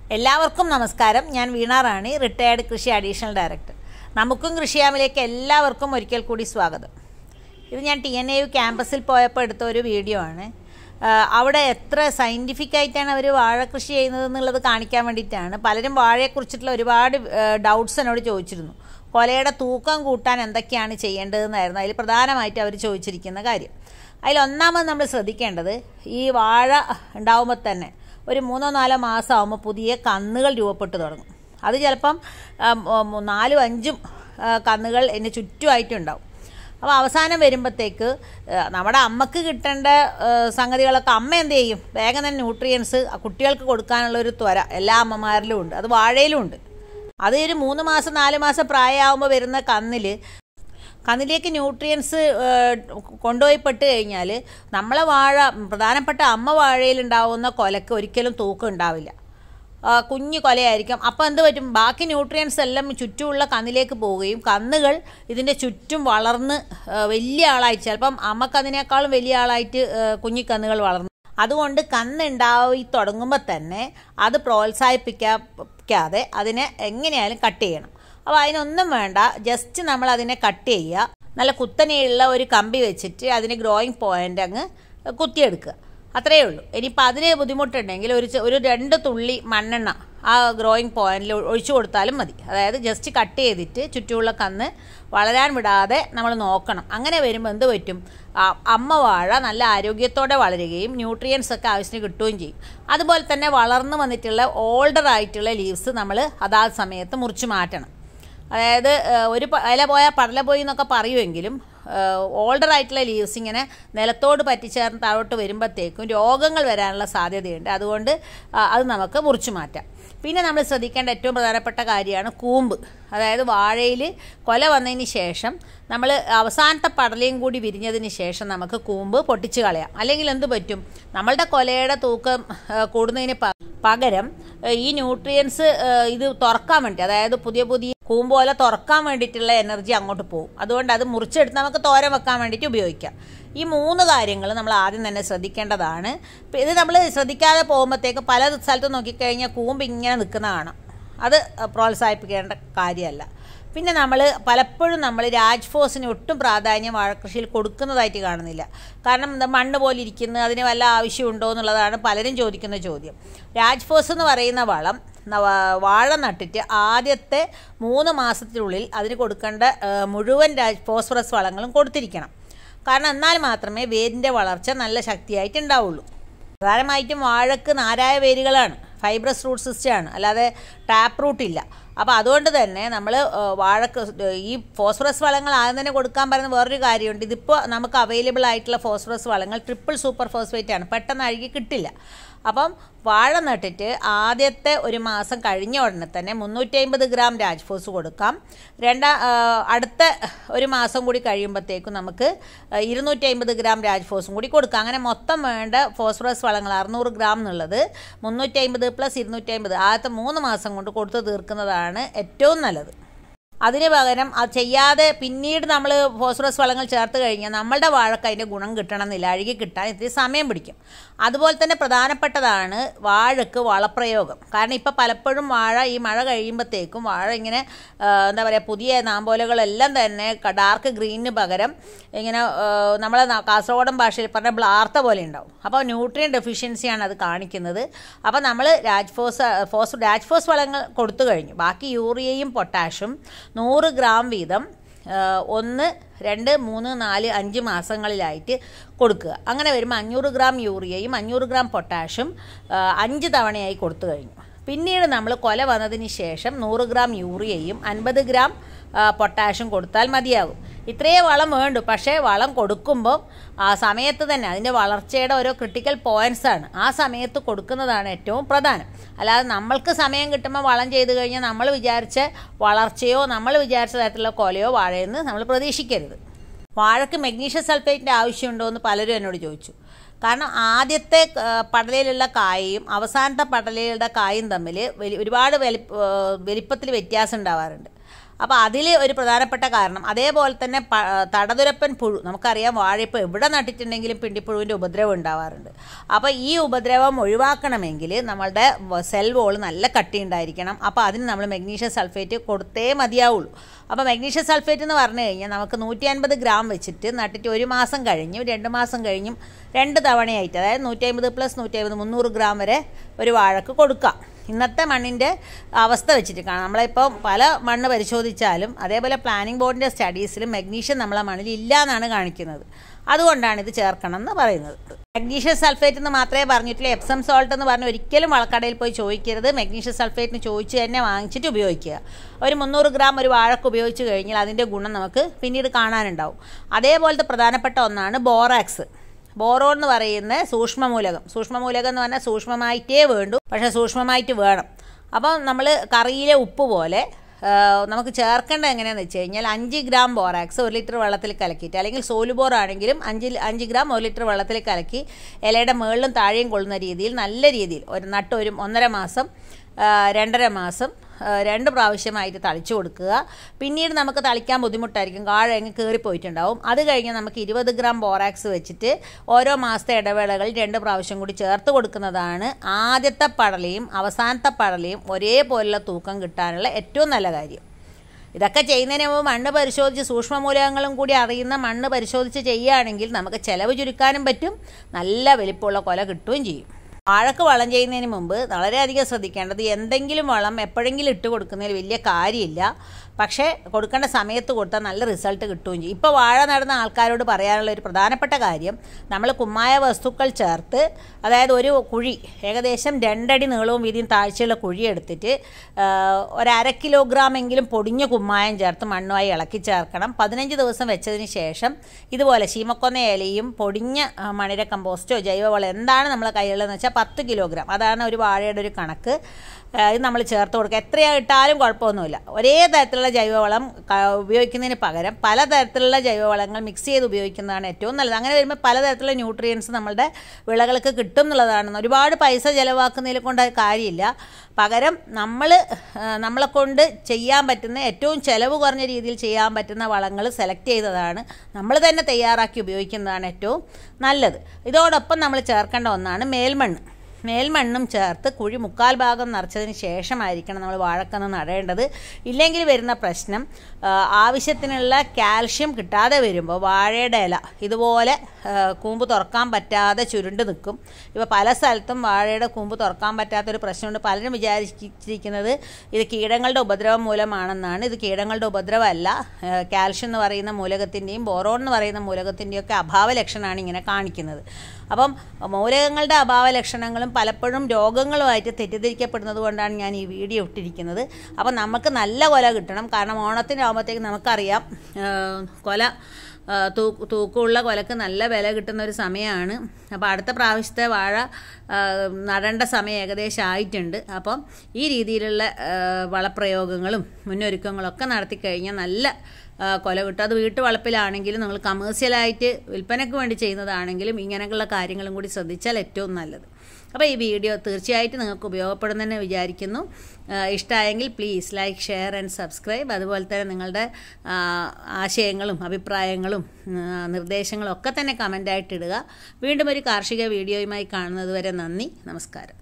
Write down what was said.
എല്ലാവർക്കും നമസ്കാരം ഞാൻ വീണ റാണി റിട്ടയർഡ് കൃഷി അഡീഷണൽ ഡയറക്ടർ നമുക്കും കൃഷിയാമിലേക്ക് എല്ലാവർക്കും ഒരിക്കൽ കൂടി സ്വാഗതം ഇത് ഞാൻ ടി എൻ എ യു ക്യാമ്പസിൽ പോയപ്പോൾ എടുത്ത ഒരു വീഡിയോ ആണ് ആ, അവിടെ എത്ര സയൻറ്റിഫിക് ആയിട്ടാണ് അവർ വാഴ കൃഷി ചെയ്യുന്നത് എന്നുള്ളത് കാണിക്കാൻ വേണ്ടിയിട്ടാണ് പലരും വാഴയെക്കുറിച്ചിട്ടുള്ള ഒരുപാട് ഡൗട്ട്സ് എന്നോട് ചോദിച്ചിരുന്നു കൊലയുടെ തൂക്കം കൂട്ടാൻ എന്തൊക്കെയാണ് ചെയ്യേണ്ടതെന്നായിരുന്നു അതിൽ പ്രധാനമായിട്ട് അവർ ചോദിച്ചിരിക്കുന്ന കാര്യം അതിൽ ഒന്നാമത് നമ്മൾ ശ്രദ്ധിക്കേണ്ടത് ഈ വാഴ ഉണ്ടാവുമ്പോൾ തന്നെ ഒരു മൂന്നോ നാലോ മാസം ആകുമ്പോൾ പുതിയ കന്നുകൾ രൂപപ്പെട്ടു തുടങ്ങും അത് ചിലപ്പം ആം, ഉം, നാലും അഞ്ചും ആ, കന്നുകൾ അതിന് ചുറ്റുമായിട്ടുണ്ടാവും അപ്പോൾ അവസാനം വരുമ്പോഴത്തേക്ക് ആ, നമ്മുടെ അമ്മക്ക് കിട്ടേണ്ട ആ, സംഗതികളൊക്കെ അമ്മ എന്ത് ചെയ്യും വേഗം തന്നെ ന്യൂട്രിയൻസ് കുട്ടികൾക്ക് കൊടുക്കാനുള്ള ഒരു ത്വര എല്ലാ അമ്മമാരിലും ഉണ്ട് അത് വാഴയിലും ഉണ്ട് അത് ഒരു മൂന്ന് മാസം നാല് മാസം പ്രായമാകുമ്പോൾ വരുന്ന കന്നിൽ കന്നിലേക്ക് ന്യൂട്രിയൻസ് കൊണ്ടുപോയി പെട്ട് കഴിഞ്ഞാൽ നമ്മളെ വാഴ പ്രധാനപ്പെട്ട അമ്മ വാഴയിലുണ്ടാവുന്ന കൊലക്ക് ഒരിക്കലും തൂക്കം ഉണ്ടാവില്ല ആ, കുഞ്ഞു കൊലയായിരിക്കും അപ്പോൾ എന്ത് പറ്റും ബാക്കി ന്യൂട്രിയൻസ് എല്ലാം ചുറ്റുമുള്ള കന്നിലേക്ക് പോവുകയും കന്നുകൾ ഇതിൻ്റെ ചുറ്റും വളർന്ന് ആ, വലിയ ആളായിട്ട് ചിലപ്പം അമ്മക്കന്നിനേക്കാളും വലിയ ആളായിട്ട് ആ, കുഞ്ഞിക്കന്നുകൾ വളർന്നു അതുകൊണ്ട് കന്നുണ്ടായി തുടങ്ങുമ്പോൾ തന്നെ അത് പ്രോത്സാഹിപ്പിക്കാതെ അതിനെ എങ്ങനെയായാലും കട്ട് ചെയ്യണം അപ്പോൾ അതിനൊന്നും വേണ്ട ജസ്റ്റ് നമ്മൾ അതിനെ കട്ട് ചെയ്യുക നല്ല കുത്തനെയുള്ള ഒരു കമ്പി വെച്ചിട്ട് അതിന് ഗ്രോയിങ് പോയിന്റ് അങ്ങ് കുത്തിയെടുക്കുക അത്രയേ ഉള്ളൂ ഇനിയിപ്പോൾ അതിന് ബുദ്ധിമുട്ടുണ്ടെങ്കിൽ ഒരു ചെ- ഒരു രണ്ട് തുള്ളി മണ്ണെണ്ണ ആ ഗ്രോയിങ് പോയിന്റിൽ ഒഴിച്ചു കൊടുത്താലും മതി അതായത് ജസ്റ്റ് കട്ട് ചെയ്തിട്ട് ചുറ്റുമുള്ള കന്ന് വളരാൻ വിടാതെ നമ്മൾ നോക്കണം അങ്ങനെ വരുമ്പോൾ എന്ത് പറ്റും ആ അമ്മ വാഴ നല്ല ആരോഗ്യത്തോടെ വളരുകയും ന്യൂട്രിയൻസ് ഒക്കെ ആവശ്യത്തിന് കിട്ടുകയും ചെയ്യും അതുപോലെ തന്നെ വളർന്നു വന്നിട്ടുള്ള ഓൾഡർ ആയിട്ടുള്ള ലീവ്സ് നമ്മൾ അതാത് സമയത്ത് മുറിച്ച് മാറ്റണം അതായത് ഏഹ്, ഒരു പ- ഇല പോയാൽ പടല പോയി എന്നൊക്കെ പറയുമെങ്കിലും ഓൾഡർ ആയിട്ടുള്ള ലീവ്സ് ഇങ്ങനെ നിലത്തോട് പറ്റിച്ചേർന്ന് താഴോട്ട് വരുമ്പോഴത്തേക്കും രോഗങ്ങൾ വരാനുള്ള സാധ്യതയുണ്ട് അതുകൊണ്ട് ആ, അത് നമുക്ക് മുറിച്ചു മാറ്റാം പിന്നെ നമ്മൾ ശ്രദ്ധിക്കേണ്ട ഏറ്റവും പ്രധാനപ്പെട്ട കാര്യമാണ് കൂമ്പ് അതായത് വാഴയിൽ കൊല വന്നതിന് ശേഷം നമ്മൾ അവസാനത്തെ പടലയും കൂടി വിരിഞ്ഞതിന് ശേഷം നമുക്ക് കൂമ്പ് പൊട്ടിച്ച് കളയാം അല്ലെങ്കിൽ എന്ത് പറ്റും നമ്മളുടെ കൊലയുടെ തൂക്കം ആ, കൂടുന്നതിന് പ- പകരം ഏഹ്, ഈ ന്യൂട്രിയൻസ് ഏഹ്, ഇത് തുറക്കാൻ വേണ്ടി അതായത് പുതിയ പുതിയ കൂമ്പ് പോലെ തുറക്കാൻ വേണ്ടിയിട്ടുള്ള എനർജി അങ്ങോട്ട് പോകും അതുകൊണ്ട് അത് മുറിച്ചെടുത്ത് നമുക്ക് തോരൻ വെക്കാൻ വേണ്ടിയിട്ട് ഉപയോഗിക്കാം ഈ മൂന്ന് കാര്യങ്ങൾ നമ്മൾ ആദ്യം തന്നെ ശ്രദ്ധിക്കേണ്ടതാണ് ഇപ്പം ഇത് നമ്മൾ ശ്രദ്ധിക്കാതെ പോകുമ്പോഴത്തേക്ക് പല സ്ഥലത്തും നോക്കിക്കഴിഞ്ഞാൽ കൂമ്പ് ഇങ്ങനെ നിൽക്കുന്ന കാണാം അത് പ്രോത്സാഹിപ്പിക്കേണ്ട കാര്യമല്ല പിന്നെ നമ്മൾ പലപ്പോഴും നമ്മൾ രാജ്ഫോസിന് ഒട്ടും പ്രാധാന്യം വാഴക്കൃഷിയിൽ കൊടുക്കുന്നതായിട്ട് കാണുന്നില്ല കാരണം എന്താ മണ്ണ് പോലെ ഇരിക്കുന്ന അതിന് വല്ല ആവശ്യമുണ്ടോ എന്നുള്ളതാണ് പലരും ചോദിക്കുന്ന ചോദ്യം രാജ്ഫോസ് എന്ന് പറയുന്ന വളം നവ- വാഴ നട്ടിട്ട് ആദ്യത്തെ മൂന്ന് മാസത്തിനുള്ളിൽ അതിന് കൊടുക്കേണ്ട ആ, മുഴുവൻ രാജ് ഫോസ്ഫറസ് വളങ്ങളും കൊടുത്തിരിക്കണം കാരണം എന്നാൽ മാത്രമേ വേരിൻ്റെ വളർച്ച നല്ല ശക്തിയായിട്ട് ഉണ്ടാവുള്ളൂ പ്രധാനമായിട്ടും വാഴക്ക് നാരായ വേരുകളാണ് ഫൈബ്രസ് റൂട്ട് സിസ്റ്റമാണ് അല്ലാതെ ടാപ്പ് റൂട്ട് ഇല്ല അപ്പോൾ അതുകൊണ്ട് തന്നെ നമ്മൾ വാഴക്ക് ഈ ഫോസ്ഫറസ് വളങ്ങൾ ആദ്യം തന്നെ കൊടുക്കാൻ പറയുന്ന വേറൊരു കാര്യമുണ്ട് ഇതിപ്പോൾ നമുക്ക് അവൈലബിൾ ആയിട്ടുള്ള ഫോസ്ഫറസ് വളങ്ങൾ ട്രിപ്പിൾ സൂപ്പർ ഫോസ്ഫേറ്റ് ആണ് പെട്ടെന്ന് അഴുകി കിട്ടില്ല അപ്പം വാഴ നട്ടിട്ട് ആദ്യത്തെ ഒരു മാസം കഴിഞ്ഞ ഉടനെ തന്നെ മുന്നൂറ്റി അമ്പത് ഗ്രാം രാജ്ഫോസ് കൊടുക്കാം രണ്ടാ ആ, അടുത്ത ഒരു മാസം കൂടി കഴിയുമ്പോഴത്തേക്കും നമുക്ക് ഇരുന്നൂറ്റി അമ്പത് ഗ്രാം രാജ്ഫോസും കൂടി കൊടുക്കാം അങ്ങനെ മൊത്തം വേണ്ട ഫോസ്ഫറസ് വളങ്ങൾ അറുന്നൂറ് ഗ്രാം എന്നുള്ളത് മുന്നൂറ്റി അമ്പത് പ്ലസ് ഇരുന്നൂറ്റി അമ്പത് ആദ്യത്തെ മൂന്ന് മാസം കൊണ്ട് കൊടുത്തു തീർക്കുന്നതാണ് ഏറ്റവും നല്ലത് അതിന് പകരം അത് ചെയ്യാതെ പിന്നീട് നമ്മൾ ഫോസ്ഫറസ് വളങ്ങൾ ചേർത്ത് കഴിഞ്ഞാൽ നമ്മളുടെ വാഴക്ക് അതിൻ്റെ ഗുണം കിട്ടണമെന്നില്ല അഴുകി കിട്ടാൻ ഇത്തിരി സമയം പിടിക്കും അതുപോലെ തന്നെ പ്രധാനപ്പെട്ടതാണ് വാഴക്ക് വളപ്രയോഗം കാരണം ഇപ്പോൾ പലപ്പോഴും വാഴ ഈ മഴ കഴിയുമ്പോഴത്തേക്കും വാഴ ഇങ്ങനെ ആ, എന്താ പറയുക പുതിയ നാമ്പോലകളെല്ലാം തന്നെ ഡാർക്ക് ഗ്രീനിന് പകരം ഇങ്ങനെ ആ, നമ്മളെ നാ- കാസർഗോഡൻ ഭാഷയിൽ പറഞ്ഞ ബ്ലാർത്ത പോലെ ഉണ്ടാവും അപ്പോൾ ന്യൂട്രിയൻ ഡെഫിഷ്യൻസിയാണ് അത് കാണിക്കുന്നത് അപ്പോൾ നമ്മൾ രാജ്ഫോസ് ഫോസ് രാജ്ഫോസ് വളങ്ങൾ കൊടുത്തു കഴിഞ്ഞു ബാക്കി യൂറിയയും പൊട്ടാഷും നൂറ് ഗ്രാം വീതം ആ, ഒന്ന് രണ്ട് മൂന്ന് നാല് അഞ്ച് മാസങ്ങളിലായിട്ട് കൊടുക്കുക അങ്ങനെ വരുമ്പോൾ അഞ്ഞൂറ് ഗ്രാം യൂറിയയും അഞ്ഞൂറ് ഗ്രാം പൊട്ടാഷും ആ, അഞ്ച് തവണയായി കൊടുത്തു കഴിഞ്ഞു പിന്നീട് നമ്മൾ കൊല വന്നതിന് ശേഷം നൂറ് ഗ്രാം യൂറിയയും അൻപത് ഗ്രാം ആ, പൊട്ടാഷും കൊടുത്താൽ മതിയാകും ഇത്രയേ വളം വേണ്ടു പക്ഷേ വളം കൊടുക്കുമ്പോൾ ആ സമയത്ത് തന്നെ അതിൻ്റെ വളർച്ചയുടെ ഓരോ ക്രിട്ടിക്കൽ പോയിന്റ്സ് ആണ് ആ സമയത്ത് കൊടുക്കുന്നതാണ് ഏറ്റവും പ്രധാനം അല്ലാതെ നമ്മൾക്ക് സമയം കിട്ടുമ്പോൾ വളം ചെയ്ത് കഴിഞ്ഞാൽ നമ്മൾ വിചാരിച്ച വളർച്ചയോ നമ്മൾ വിചാരിച്ച തരത്തിലുള്ള കൊലയോ വാഴയെന്ന് നമ്മൾ പ്രതീക്ഷിക്കരുത് വാഴക്ക് മെഗ്നീഷ്യം സൾഫേറ്റിൻ്റെ ആവശ്യമുണ്ടോ എന്ന് പലരും എന്നോട് ചോദിച്ചു കാരണം ആദ്യത്തെ ആ, പടലയിലുള്ള കായയും അവസാനത്തെ പടലയുടെ കായും തമ്മിൽ വലി ഒരുപാട് വലി വലിപ്പത്തിൽ വ്യത്യാസം ഉണ്ടാവാറുണ്ട് അപ്പോൾ അതിൽ ഒരു പ്രധാനപ്പെട്ട കാരണം അതേപോലെ തന്നെ പ തടതുരപ്പൻ പുഴു നമുക്കറിയാം വാഴ ഇപ്പോൾ എവിടെ നട്ടിട്ടുണ്ടെങ്കിലും പിണ്ടിപ്പുഴുവിൻ്റെ ഉപദ്രവം ഉണ്ടാവാറുണ്ട് അപ്പോൾ ഈ ഉപദ്രവം ഒഴിവാക്കണമെങ്കിൽ നമ്മളുടെ സെൽ വോൾ നല്ല കട്ടി ഉണ്ടായിരിക്കണം അപ്പോൾ അതിന് നമ്മൾ മെഗ്നീഷ്യം സൾഫേറ്റ് കൊടുത്തേ മതിയാവുള്ളൂ അപ്പോൾ മെഗ്നീഷ്യം സൾഫേറ്റ് എന്ന് പറഞ്ഞു കഴിഞ്ഞാൽ നമുക്ക് നൂറ്റി അൻപത് ഗ്രാം വെച്ചിട്ട് നട്ടിട്ട് ഒരു മാസം കഴിഞ്ഞും രണ്ട് മാസം കഴിഞ്ഞും രണ്ട് തവണയായിട്ട് അതായത് നൂറ്റി അമ്പത് പ്ലസ് നൂറ്റി അമ്പത് മുന്നൂറ് ഗ്രാം വരെ ഒരു വാഴക്ക് കൊടുക്കാം ഇന്നത്തെ മണ്ണിൻ്റെ അവസ്ഥ വെച്ചിട്ട് കാണാം നമ്മളിപ്പോൾ പല മണ്ണ് പരിശോധിച്ചാലും അതേപോലെ പ്ലാനിംഗ് ബോർഡിൻ്റെ സ്റ്റഡീസിലും മെഗ്നീഷ്യം നമ്മളെ മണ്ണിൽ ഇല്ല എന്നാണ് കാണിക്കുന്നത് അതുകൊണ്ടാണ് ഇത് ചേർക്കണം എന്ന് പറയുന്നത് മഗ്നീഷ്യം സൾഫേറ്റ് എന്ന് മാത്രമേ പറഞ്ഞിട്ടുള്ളൂ എപ്സം സോൾട്ട് എന്ന് പറഞ്ഞ് ഒരിക്കലും വളക്കടയിൽ പോയി ചോദിക്കരുത് മഗ്നീഷ്യം സൾഫേറ്റിന് ചോദിച്ച് തന്നെ വാങ്ങിച്ചിട്ട് ഉപയോഗിക്കുക ഒരു മുന്നൂറ് ഗ്രാം ഒരു വാഴക്ക് ഉപയോഗിച്ച് കഴിഞ്ഞാൽ അതിൻ്റെ ഗുണം നമുക്ക് പിന്നീട് കാണാനുണ്ടാവും അതേപോലത്തെ പ്രധാനപ്പെട്ട ഒന്നാണ് ബോറാക്സ് ബോറോൺ എന്ന് പറയുന്ന സൂക്ഷ്മമൂലകം സൂക്ഷ്മമൂലകം എന്ന് പറഞ്ഞാൽ സൂക്ഷ്മമായിട്ടേ വേണ്ടു പക്ഷേ സൂക്ഷ്മമായിട്ട് വേണം അപ്പം നമ്മൾ കറിയിലെ ഉപ്പ് പോലെ നമുക്ക് ചേർക്കേണ്ടത് എങ്ങനെയാണെന്ന് വെച്ച് കഴിഞ്ഞാൽ അഞ്ച് ഗ്രാം ബോറാക്സ് ഒരു ലിറ്റർ വെള്ളത്തിൽ കലക്കിയിട്ട് അല്ലെങ്കിൽ സോലുബോർ ആണെങ്കിലും അഞ്ച് അഞ്ച് ഗ്രാം ഒരു ലിറ്റർ വെള്ളത്തിൽ കലക്കി ഇലയുടെ മുകളിലും താഴെയും കൊള്ളുന്ന രീതിയിൽ നല്ല രീതിയിൽ ഒരു നട്ട് ഒരു ഒന്നര മാസം രണ്ടര മാസം രണ്ട് പ്രാവശ്യമായിട്ട് തളിച്ചു കൊടുക്കുക പിന്നീട് നമുക്ക് തളിക്കാൻ ബുദ്ധിമുട്ടായിരിക്കും കാഴ അങ്ങ് കയറിപ്പോയിട്ടുണ്ടാവും അത് കഴിഞ്ഞ് നമുക്ക് ഇരുപത് ഗ്രാം ബോറാക്സ് വെച്ചിട്ട് ഓരോ മാസത്തെ ഇടവേളകളിൽ രണ്ട് പ്രാവശ്യം കൂടി ചേർത്ത് കൊടുക്കുന്നതാണ് ആദ്യത്തെ പടലയും അവസാനത്തെ പടലയും ഒരേപോലുള്ള തൂക്കം കിട്ടാനുള്ള ഏറ്റവും നല്ല കാര്യം ഇതൊക്കെ ചെയ്യുന്നതിന് മുമ്പ് മണ്ണ് പരിശോധിച്ച് സൂക്ഷ്മമൂലകങ്ങളും കൂടി അറിയുന്ന മണ്ണ് പരിശോധിച്ച് ചെയ്യുകയാണെങ്കിൽ നമുക്ക് ചിലവ് ചുരുക്കാനും പറ്റും നല്ല വലിപ്പമുള്ള കൊല കിട്ടുകയും ചെയ്യും വാഴക്ക് വളം ചെയ്യുന്നതിന് മുമ്പ് വളരെയധികം ശ്രദ്ധിക്കേണ്ടത് എന്തെങ്കിലും വളം എപ്പോഴെങ്കിലും ഇട്ട് കൊടുക്കുന്നതിൽ വലിയ കാര്യമില്ല പക്ഷേ കൊടുക്കേണ്ട സമയത്ത് കൊടുത്താൽ നല്ല റിസൾട്ട് കിട്ടുകയും ചെയ്യും ഇപ്പോൾ വാഴ നടുന്ന ആൾക്കാരോട് പറയാനുള്ള ഒരു പ്രധാനപ്പെട്ട കാര്യം നമ്മൾ കുമ്മായ വസ്തുക്കൾ ചേർത്ത് അതായത് ഒരു കുഴി ഏകദേശം രണ്ടടി നീളവും വീതിയും താഴ്ചയുള്ള കുഴി എടുത്തിട്ട് ഒരു അര കിലോഗ്രാം എങ്കിലും പൊടിഞ്ഞ കുമ്മായം ചേർത്ത് മണ്ണുമായി ഇളക്കി ചേർക്കണം പതിനഞ്ച് ദിവസം വെച്ചതിന് ശേഷം ഇതുപോലെ ശീമക്കൊന്ന ഇലയും പൊടിഞ്ഞ മണിര കമ്പോസ്റ്റോ ജൈവവളം എന്താണ് നമ്മളെ കയ്യിലുള്ളതെന്ന് വെച്ചാൽ പത്ത് കിലോഗ്രാം അതാണ് ഒരു വാഴയുടെ ഒരു കണക്ക് ഇത് നമ്മൾ ചേർത്ത് കൊടുക്കുക എത്രയാ ഇട്ടാലും കുഴപ്പമൊന്നുമില്ല ഒരേ തരത്തിലുള്ള ജൈവവളം ഉപയോഗിക്കുന്നതിന് പകരം പലതരത്തിലുള്ള ജൈവവളങ്ങൾ മിക്സ് ചെയ്ത് ഉപയോഗിക്കുന്നതാണ് ഏറ്റവും നല്ലത് അങ്ങനെ വരുമ്പോൾ പലതരത്തിലുള്ള ന്യൂട്രിയൻസ് നമ്മളുടെ വിളകൾക്ക് കിട്ടും എന്നുള്ളതാണ് ഒരുപാട് പൈസ ചിലവാക്കുന്നതിൽ കൊണ്ട് അത് കാര്യമില്ല പകരം നമ്മൾ നമ്മളെ കൊണ്ട് ചെയ്യാൻ പറ്റുന്ന ഏറ്റവും ചിലവ് കുറഞ്ഞ രീതിയിൽ ചെയ്യാൻ പറ്റുന്ന വളങ്ങൾ സെലക്ട് ചെയ്തതാണ് നമ്മൾ തന്നെ തയ്യാറാക്കി ഉപയോഗിക്കുന്നതാണ് ഏറ്റവും നല്ലത് ഇതോടൊപ്പം നമ്മൾ ചേർക്കേണ്ട ഒന്നാണ് മേൽമണ്ണ് മേൽമണ്ണും ചേർത്ത് കുഴി മുക്കാൽ ഭാഗം നിറച്ചതിന് ശേഷമായിരിക്കണം നമ്മൾ വാഴക്കന്ന് നടേണ്ടത് ഇല്ലെങ്കിൽ വരുന്ന പ്രശ്നം ആവശ്യത്തിനുള്ള കാൽഷ്യം കിട്ടാതെ വരുമ്പോൾ വാഴയുടെ ഇല ഇതുപോലെ കൂമ്പ് തുറക്കാൻ പറ്റാതെ ചുരുണ്ട് നിൽക്കും ഇപ്പോൾ പല സ്ഥലത്തും വാഴയുടെ കൂമ്പ് തുറക്കാൻ പറ്റാത്തൊരു പ്രശ്നമുണ്ട് പലരും വിചാരിച്ചിരിക്കുന്നത് ഇത് കീടങ്ങളുടെ ഉപദ്രവം മൂലമാണെന്നാണ് ഇത് കീടങ്ങളുടെ ഉപദ്രവമല്ല കാൽഷ്യം എന്ന് പറയുന്ന മൂലകത്തിൻ്റെയും ബോറോൺ എന്ന് പറയുന്ന മൂലകത്തിൻ്റെയും ഒക്കെ അഭാവ ലക്ഷണമാണ് ഇങ്ങനെ കാണിക്കുന്നത് അപ്പം മൂലകങ്ങളുടെ അഭാവ ലക്ഷണങ്ങളും പലപ്പോഴും രോഗങ്ങളുമായിട്ട് തെറ്റിദ്ധരിക്കപ്പെടുന്നത് കൊണ്ടാണ് ഞാൻ ഈ വീഡിയോ ഇട്ടിരിക്കുന്നത് അപ്പം നമുക്ക് നല്ല കൊല കിട്ടണം കാരണം ഓണത്തിനാകുമ്പോഴത്തേക്ക് നമുക്കറിയാം കൊല തൂ തൂക്കമുള്ള കൊലക്ക് നല്ല വില കിട്ടുന്ന ഒരു സമയമാണ് അപ്പോൾ അടുത്ത പ്രാവശ്യത്തെ വാഴ നടേണ്ട സമയം ഏകദേശം ആയിട്ടുണ്ട് അപ്പം ഈ രീതിയിലുള്ള വളപ്രയോഗങ്ങളും മുന്നൊരുക്കങ്ങളൊക്കെ നടത്തി കഴിഞ്ഞാൽ നല്ല കൊല കിട്ടും അത് വീട്ടു വളപ്പിലാണെങ്കിലും നിങ്ങൾ കമേഴ്സ്യലായിട്ട് വിൽപ്പനയ്ക്ക് വേണ്ടി ചെയ്യുന്നതാണെങ്കിലും ഇങ്ങനെയുള്ള കാര്യങ്ങളും കൂടി ശ്രദ്ധിച്ചാൽ ഏറ്റവും നല്ലത് അപ്പോൾ ഈ വീഡിയോ തീർച്ചയായിട്ടും നിങ്ങൾക്ക് ഉപയോഗപ്പെടുന്നെന്ന് വിചാരിക്കുന്നു ഇഷ്ടമായെങ്കിൽ please like share and subscribe അതുപോലെ തന്നെ നിങ്ങളുടെ ആശയങ്ങളും അഭിപ്രായങ്ങളും നിർദ്ദേശങ്ങളും ഒക്കെ തന്നെ കമൻ്റായിട്ട് ഇടുക വീണ്ടും ഒരു കാർഷിക വീഡിയോയുമായി കാണുന്നത് വരെ നന്ദി നമസ്കാരം